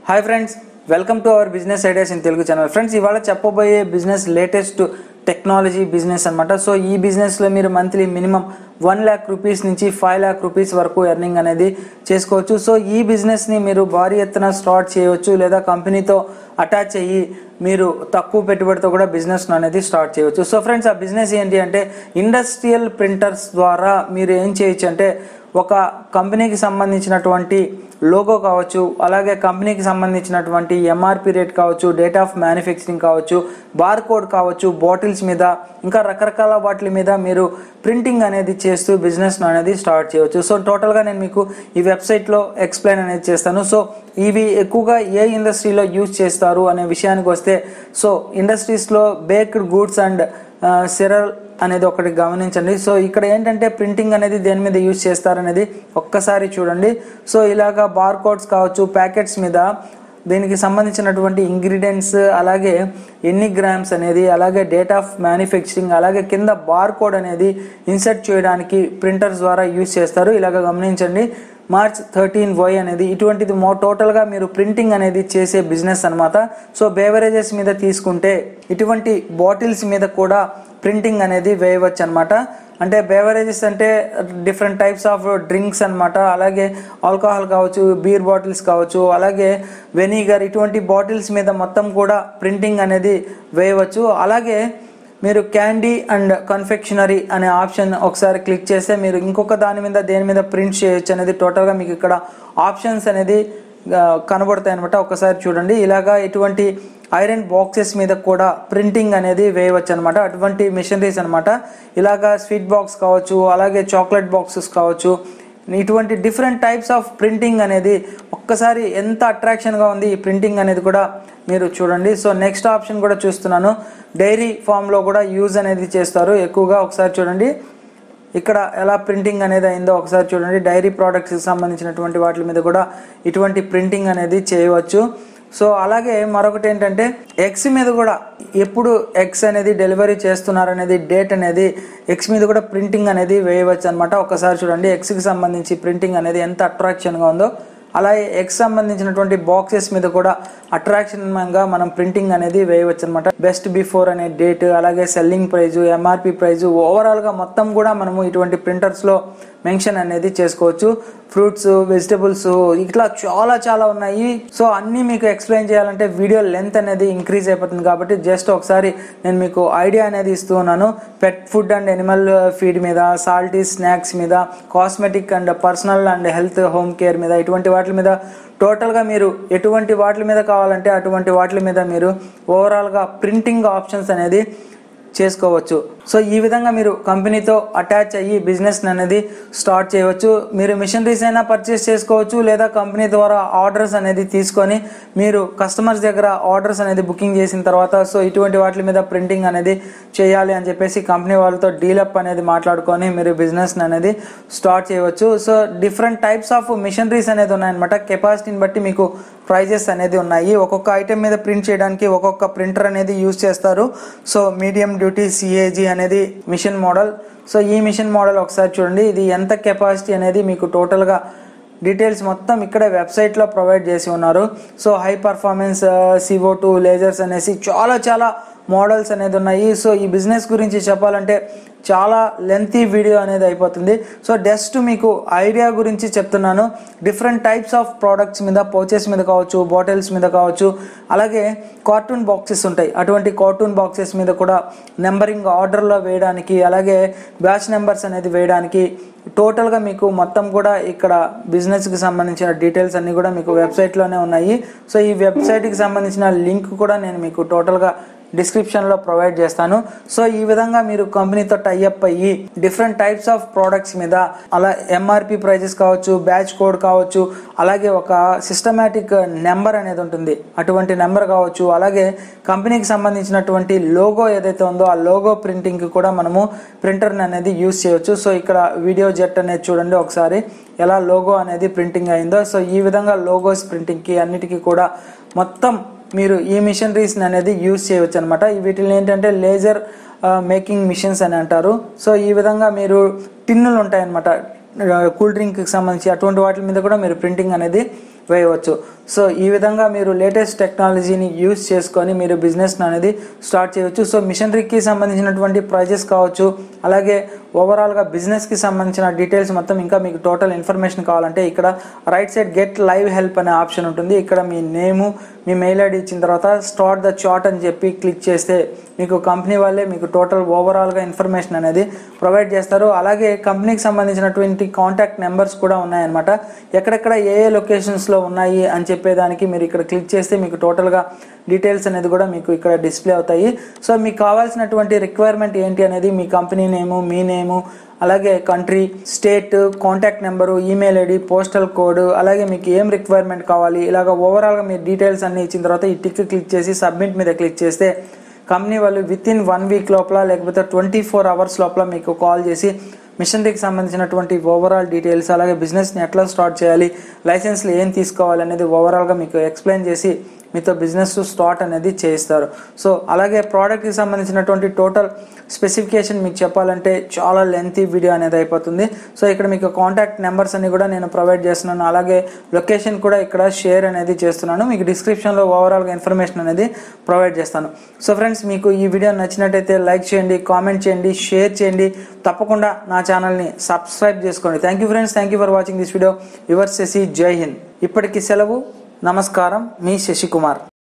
hi friends welcome to our business ideas in Telugu channel friends ఇవాళ చెప్పబోయే business latest technology business అనమాట so ఈ బిజినెస్లో మీరు monthly minimum one lakh rupees నుంచి ఫైవ్ ల్యాక్ రూపీస్ వరకు ఎర్నింగ్ అనేది చేసుకోవచ్చు సో ఈ బిజినెస్ని మీరు భారీ ఎత్తున స్టార్ట్ చేయవచ్చు లేదా కంపెనీతో అటాచ్ అయ్యి మీరు తక్కువ పెట్టుబడితో కూడా బిజినెస్ అనేది స్టార్ట్ చేయవచ్చు సో ఫ్రెండ్స్ ఆ బిజినెస్ ఏంటి అంటే ఇండస్ట్రియల్ ప్రింటర్స్ ద్వారా మీరు ఏం చేయొచ్చు అంటే ఒక కంపెనీకి సంబంధించినటువంటి లోగో కావచ్చు అలాగే కంపెనీకి సంబంధించినటువంటి ఎంఆర్పి రేట్ కావచ్చు డేట్ ఆఫ్ మ్యానుఫ్యాక్చరింగ్ కావచ్చు బార్ కోడ్ కావచ్చు బాటిల్స్ మీద ఇంకా రకరకాల వాటి మీద మీరు ప్రింటింగ్ అనేది చేస్తూ బిజినెస్ అనేది స్టార్ట్ చేయవచ్చు సో టోటల్గా నేను మీకు ఈ వెబ్సైట్లో ఎక్స్ప్లెయిన్ అనేది చేస్తాను సో ఇవి ఎక్కువగా ఏ ఇండస్ట్రీలో యూజ్ చేస్తారు అనే విషయానికి వస్తే సో ఇండస్ట్రీస్లో బేక్డ్ గూడ్స్ అండ్ సిరల్ అనేది ఒకటి గమనించండి సో ఇక్కడ ఏంటంటే ప్రింటింగ్ అనేది దేని మీద యూజ్ చేస్తారనేది ఒక్కసారి చూడండి సో ఇలాగా బార్ కోడ్స్ కావచ్చు ప్యాకెట్స్ మీద దీనికి సంబంధించినటువంటి ఇంగ్రీడియంట్స్ అలాగే ఎన్ని గ్రామ్స్ అనేది అలాగే డేట్ ఆఫ్ మ్యానుఫ్యాక్చరింగ్ అలాగే కింద బార్ కోడ్ అనేది ఇన్సర్ట్ చేయడానికి ప్రింటర్స్ ద్వారా యూజ్ చేస్తారు ఇలాగ గమనించండి మార్చ్ థర్టీన్ వై అనేది ఇటువంటిది మో టోటల్గా మీరు ప్రింటింగ్ అనేది చేసే బిజినెస్ అనమాట సో బేవరేజెస్ మీద తీసుకుంటే ఇటువంటి బాటిల్స్ మీద కూడా ప్రింటింగ్ అనేది వేయవచ్చు అనమాట అంటే బేవరేజెస్ అంటే డిఫరెంట్ టైప్స్ ఆఫ్ డ్రింక్స్ అనమాట అలాగే ఆల్కహాల్ కావచ్చు బీర్ బాటిల్స్ కావచ్చు అలాగే వెనిగర్ ఇటువంటి బాటిల్స్ మీద మొత్తం కూడా ప్రింటింగ్ అనేది వేయవచ్చు అలాగే మీరు క్యాండీ అండ్ కన్ఫెక్షనరీ అనే ఆప్షన్ ఒకసారి క్లిక్ చేస్తే మీరు ఇంకొక దాని మీద దేని మీద ప్రింట్ చేయొచ్చు అనేది టోటల్గా మీకు ఇక్కడ ఆప్షన్స్ అనేది కనబడతాయి అనమాట ఒకసారి చూడండి ఇలాగా ఇటువంటి ఐరన్ బాక్సెస్ మీద కూడా ప్రింటింగ్ అనేది వేయవచ్చు అనమాట అటువంటి మిషనరీస్ అనమాట ఇలాగా స్వీట్ బాక్స్ కావచ్చు అలాగే చాక్లెట్ బాక్సెస్ కావచ్చు ఇటువంటి డిఫరెంట్ టైప్స్ ఆఫ్ ప్రింటింగ్ అనేది ఒక్కసారి ఎంత అట్రాక్షన్గా ఉంది ఈ ప్రింటింగ్ అనేది కూడా మీరు చూడండి సో నెక్స్ట్ ఆప్షన్ కూడా చూస్తున్నాను డైరీ ఫామ్లో కూడా యూజ్ అనేది చేస్తారు ఎక్కువగా ఒకసారి చూడండి ఇక్కడ ఎలా ప్రింటింగ్ అనేది అయిందో ఒకసారి చూడండి డైరీ ప్రోడక్ట్స్కి సంబంధించినటువంటి వాటి మీద కూడా ఇటువంటి ప్రింటింగ్ అనేది చేయవచ్చు సో అలాగే మరొకటి ఏంటంటే ఎగ్స్ మీద కూడా ఎప్పుడు ఎగ్స్ అనేది డెలివరీ చేస్తున్నారు అనేది డేట్ అనేది ఎగ్స్ మీద కూడా ప్రింటింగ్ అనేది వేయవచ్చు అనమాట ఒకసారి చూడండి ఎగ్స్కి సంబంధించి ప్రింటింగ్ అనేది ఎంత అట్రాక్షన్గా ఉందో అలాగే ఎగ్స్ సంబంధించినటువంటి బాక్సెస్ మీద కూడా అట్రాక్షన్గా మనం ప్రింటింగ్ అనేది వేయవచ్చు అనమాట బెస్ట్ బిఫోర్ అనే డేట్ అలాగే సెల్లింగ్ ప్రైజు ఎంఆర్పి ప్రైజు ఓవరాల్గా మొత్తం కూడా మనము ఇటువంటి ప్రింటర్స్లో మెన్షన్ అనేది చేసుకోవచ్చు ఫ్రూట్స్ వెజిటబుల్స్ ఇట్లా చాలా చాలా ఉన్నాయి సో అన్నీ మీకు ఎక్స్ప్లెయిన్ చేయాలంటే వీడియో లెంత్ అనేది ఇంక్రీజ్ అయిపోతుంది కాబట్టి జస్ట్ ఒకసారి నేను మీకు ఐడియా అనేది ఇస్తూ ఉన్నాను pet food and animal feed మీద సాల్టీ స్నాక్స్ మీద cosmetic and personal and health home care మీద ఇటువంటి వాటి మీద టోటల్గా మీరు ఎటువంటి వాటి మీద కావాలంటే అటువంటి వాటి మీద మీరు ఓవరాల్గా ప్రింటింగ్ ఆప్షన్స్ అనేది చేసుకోవచ్చు సో ఈ విధంగా మీరు కంపెనీతో అటాచ్ అయ్యి బిజినెస్ అనేది స్టార్ట్ చేయవచ్చు మీరు మిషనరీస్ అయినా పర్చేస్ చేసుకోవచ్చు లేదా కంపెనీ ద్వారా ఆర్డర్స్ అనేది తీసుకొని మీరు కస్టమర్స్ దగ్గర ఆర్డర్స్ అనేది బుకింగ్ చేసిన తర్వాత సో ఇటువంటి వాటి మీద ప్రింటింగ్ అనేది చేయాలి అని చెప్పేసి కంపెనీ వాళ్ళతో డీలప్ అనేది మాట్లాడుకొని మీరు బిజినెస్ అనేది స్టార్ట్ చేయవచ్చు so different types of machineries అనేది ఉన్నాయన్నమాట కెపాసిటీని బట్టి మీకు ప్రైజెస్ అనేది ఉన్నాయి ఒక్కొక్క ఐటెం మీద ప్రింట్ చేయడానికి ఒక్కొక్క ప్రింటర్ అనేది యూజ్ చేస్తారు సో మీడియం డ్యూటీ సిఏజీ అనేది మిషన్ మోడల్ సో ఈ మిషన్ మోడల్ ఒకసారి చూడండి ఇది ఎంత కెపాసిటీ అనేది మీకు టోటల్గా డీటెయిల్స్ మొత్తం ఇక్కడే వెబ్సైట్లో ప్రొవైడ్ చేసి ఉన్నారు so high performance CO two lasers అనేసి చాలా చాలా మోడల్స్ అనేది ఉన్నాయి సో ఈ బిజినెస్ గురించి చెప్పాలంటే చాలా లెంతీ వీడియో అనేది అయిపోతుంది సో జస్ట్ మీకు ఐడియా గురించి చెప్తున్నాను డిఫరెంట్ టైప్స్ ఆఫ్ ప్రోడక్ట్స్ మీద పౌచెస్ మీద కావచ్చు బాటిల్స్ మీద కావచ్చు అలాగే కార్టూన్ బాక్సెస్ ఉంటాయి అటువంటి కార్టూన్ బాక్సెస్ మీద కూడా నెంబరింగ్ ఆర్డర్లో వేయడానికి అలాగే బ్యాచ్ నెంబర్స్ అనేది వేయడానికి టోటల్గా మీకు మొత్తం కూడా ఇక్కడ బిజినెస్కి సంబంధించిన డీటెయిల్స్ అన్నీ కూడా మీకు వెబ్సైట్లోనే ఉన్నాయి సో ఈ వెబ్సైట్కి సంబంధించిన లింక్ కూడా నేను మీకు టోటల్గా డిస్క్రిప్షన్లో ప్రొవైడ్ చేస్తాను సో ఈ విధంగా మీరు కంపెనీతో టైఅప్ అయ్యి డిఫరెంట్ టైప్స్ ఆఫ్ ప్రోడక్ట్స్ మీద అలా ఎంఆర్పి ప్రైజెస్ కావచ్చు బ్యాచ్ కోడ్ కావచ్చు అలాగే ఒక సిస్టమేటిక్ నెంబర్ అనేది ఉంటుంది అటువంటి నెంబర్ కావచ్చు అలాగే కంపెనీకి సంబంధించినటువంటి లోగో ఏదైతే ఉందో ఆ లోగో ప్రింటింగ్కి కూడా మనము ప్రింటర్ని అనేది యూస్ చేయవచ్చు సో ఇక్కడ వీడియో జెట్ అనేది చూడండి ఒకసారి ఎలా లోగో అనేది ప్రింటింగ్ అయిందో సో ఈ విధంగా లోగోస్ ప్రింటింగ్కి అన్నిటికీ కూడా మొత్తం మీరు ఈ మిషనరీస్ని అనేది యూజ్ చేయవచ్చు అనమాట వీటిని ఏంటంటే లేజర్ మేకింగ్ మిషన్స్ అని అంటారు సో ఈ విధంగా మీరు టిన్నులు ఉంటాయన్నమాట కూల్ డ్రింక్కి సంబంధించి అటువంటి వాటి మీద కూడా మీరు ప్రింటింగ్ అనేది వేయవచ్చు సో ఈ విధంగా మీరు లేటెస్ట్ టెక్నాలజీని యూస్ చేసుకొని మీరు బిజినెస్ అనేది స్టార్ట్ చేయవచ్చు సో మిషనరీకి సంబంధించినటువంటి ప్రైజెస్ కావచ్చు అలాగే ఓవరాల్గా బిజినెస్కి సంబంధించిన డీటెయిల్స్ మొత్తం ఇంకా మీకు టోటల్ ఇన్ఫర్మేషన్ కావాలంటే ఇక్కడ right side get live help అనే ఆప్షన్ ఉంటుంది ఇక్కడ మీ నేము మీ మెయిల్ ఐడి ఇచ్చిన తర్వాత స్టార్ట్ ద చాట్ అని చెప్పి క్లిక్ చేస్తే మీకు కంపెనీ వాళ్ళే మీకు టోటల్ ఓవరాల్గా ఇన్ఫర్మేషన్ అనేది ప్రొవైడ్ చేస్తారు అలాగే కంపెనీకి సంబంధించినటువంటి కాంటాక్ట్ నెంబర్స్ కూడా ఉన్నాయన్నమాట ఎక్కడెక్కడ ఏ ఏ లొకేషన్స్లో ఉన్నాయి అని చెప్పేదానికి మీరు ఇక్కడ క్లిక్ చేస్తే మీకు టోటల్గా డీటెయిల్స్ అనేది కూడా మీకు ఇక్కడ డిస్ప్లే అవుతాయి సో మీకు కావాల్సినటువంటి రిక్వైర్మెంట్ ఏంటి అనేది మీ కంపెనీ నేము మీ నేము అలాగే country state contact number email ID postal code అలాగే మీకు ఏం రిక్వైర్మెంట్ కావాలి ఇలాగ ఓవరాల్గా మీ డీటెయిల్స్ అన్ని ఇచ్చిన తర్వాత ఈ టిక్ క్లిక్ చేసి సబ్మిట్ మీద క్లిక్ చేస్తే కంపెనీ వాళ్ళు విత్ ఇన్ వన్ వీక్ లోపల లేకపోతే ట్వంటీ ఫోర్ అవర్స్ లోపల మీకు కాల్ చేసి మిషనరీకి సంబంధించినటువంటి ఓవరాల్ డీటెయిల్స్ అలాగే బిజినెస్ని ఎట్లా స్టార్ట్ చేయాలి లైసెన్స్లు ఏం తీసుకోవాలి అనేది ఓవరాల్గా మీకు ఎక్స్ప్లెయిన్ చేసి మీతో బిజినెస్ స్టార్ట్ అనేది చేయిస్తారు సో అలాగే ప్రోడక్ట్కి సంబంధించినటువంటి టోటల్ స్పెసిఫికేషన్ మీకు చెప్పాలంటే చాలా లెంతీ వీడియో అనేది అయిపోతుంది సో ఇక్కడ మీకు కాంటాక్ట్ నెంబర్స్ అన్ని కూడా నేను ప్రొవైడ్ చేస్తున్నాను అలాగే లొకేషన్ కూడా ఇక్కడ షేర్ అనేది చేస్తున్నాను మీకు డిస్క్రిప్షన్లో ఓవరాల్గా ఇన్ఫర్మేషన్ అనేది ప్రొవైడ్ చేస్తాను సో ఫ్రెండ్స్ మీకు ఈ వీడియో నచ్చినట్టయితే లైక్ చేయండి కామెంట్ చేయండి షేర్ చేయండి తప్పకుండా నా ఛానల్ని సబ్స్క్రైబ్ చేసుకోండి thank you friends thank you for watching this video your Shashi Jai Hind ఇప్పటికి సెలవు నమస్కారం మీ శశికుమార్